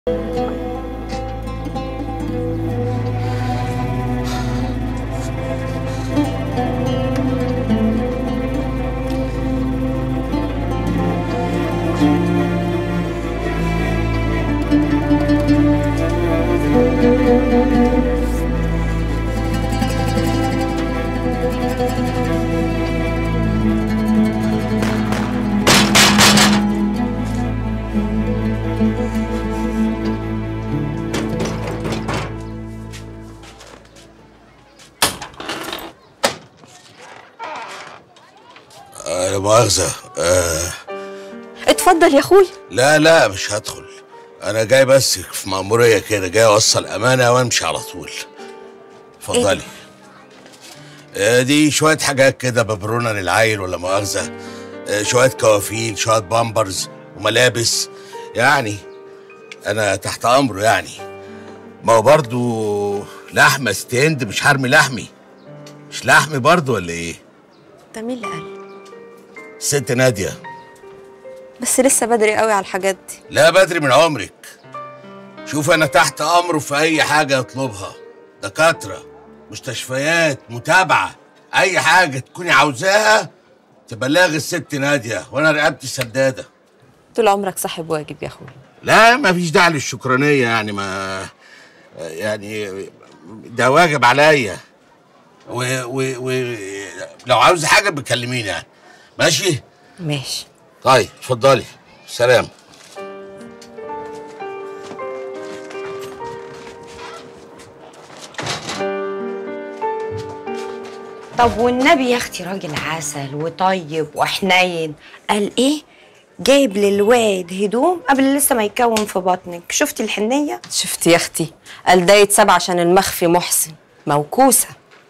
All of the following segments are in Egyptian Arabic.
آه لا مؤاخذة آه اتفضل يا اخوي لا لا مش هدخل أنا جاي بس في مأمورية كده جاي أوصل أمانة وأمشي على طول اتفضلي آه دي شوية حاجات كده ببرونة للعيل ولا مؤاخذة آه شوية كوافيل شوية بامبرز وملابس يعني أنا تحت أمره يعني ما هو برضو لحمة ستيند مش حرمي لحمي مش لحمي برضو ولا إيه؟ ده مين اللي قال ست نادية بس لسه بدري قوي على الحاجات دي لا بدري من عمرك شوف انا تحت امره في اي حاجه يطلبها دكاتره مستشفيات متابعه اي حاجه تكوني عاوزاها تبلغي الست ناديه وانا رقبتي سداده طول عمرك صاحب واجب يا اخوي لا ما فيش داعي للشكرانيه يعني ما يعني ده واجب عليا و, و, و لو عاوز حاجه بتكلميني يعني ماشي ماشي طيب اتفضلي سلام طب والنبي يا اختي راجل عسل وطيب وحنين قال ايه جايب للواد هدوم قبل لسه ما يكون في بطنك شفتي الحنيه شفت يا اختي قال ده يتساب عشان المخفي محسن موكوسه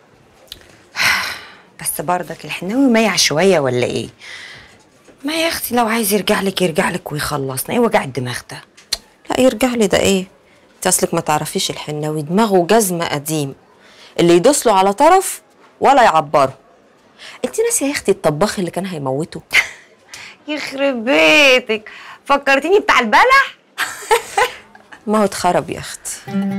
بس برضك الحناوي مايع شويه ولا ايه ما يا اختي لو عايز يرجع لك يرجع لك ويخلصنا ايه وجع الدماغ ده لا يرجع لي ده ايه انت اصلك ما تعرفيش الحناوي دماغه جزمه قديم اللي يدوس له على طرف ولا يعبره انت ناسيه يا اختي الطباخ اللي كان هيموته يخرب بيتك فكرتيني بتاع البلح ما هو اتخرب يا اختي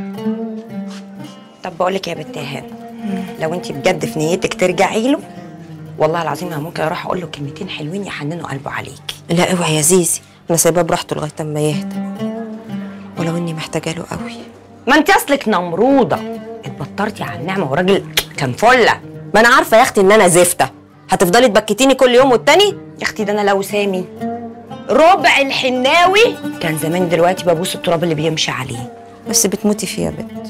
طب بقول لك يا بنت هان لو انت بجد في نيتك ترجعي له والله العظيم انا ممكن اروح اقول له كلمتين حلوين يحننوا قلبه عليكي لا اوعي يا زيزي انا سايباه براحته لغايه اما يهدى ولو اني محتاجه له قوي ما انت اصلك نمروضه اتبطرتي على النعمه وراجل كان فله ما انا عارفه يا اختي ان انا زفته هتفضلي تبكتيني كل يوم والتاني يا اختي ده انا لو سامي ربع الحناوي كان زمان دلوقتي ببوس التراب اللي بيمشي عليه بس بتموتي فيها يا بنت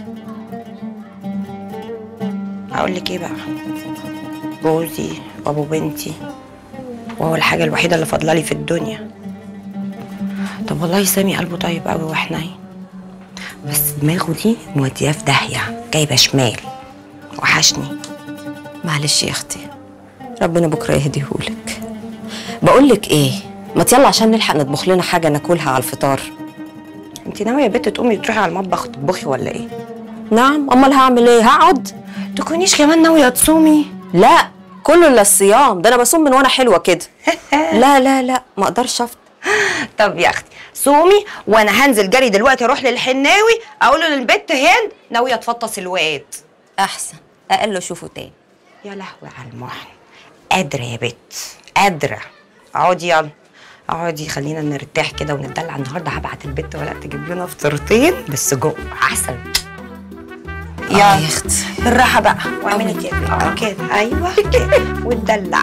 اقول لك ايه بقى جوزي وابو بنتي وهو الحاجه الوحيده اللي فاضله لي في الدنيا طب والله سامي قلبه طيب قوي وحنين بس دماغه دي مودياه في داهيه جايبه شمال وحشني معلش يا اختي ربنا بكره يهديهولك بقول لك ايه ما يلا عشان نلحق نطبخ لنا حاجه ناكلها على الفطار انت ناويه يا بنت تقومي تروحي على المطبخ تطبخي ولا ايه نعم امال هعمل ايه هقعد تكونيش كمان ناويه تصومي لا كله الا الصيام ده انا بصوم من وانا حلوه كده لا لا لا ما اقدرش افطر طب يا اختي صومي وانا هنزل جري دلوقتي اروح للحناوي اقول له للبت هند ناويه تفطس الواد احسن اقل اشوفه تاني يا لهوي على المحن قادره يا بت قادره اقعدي يلا اقعدي خلينا نرتاح كده ونتدلع النهارده هبعت البت ولا تجيب لنا فطرتين بس جوه عسل يا اختي بالراحه بقى واعملي كده اه كده ايوه كده وتدلع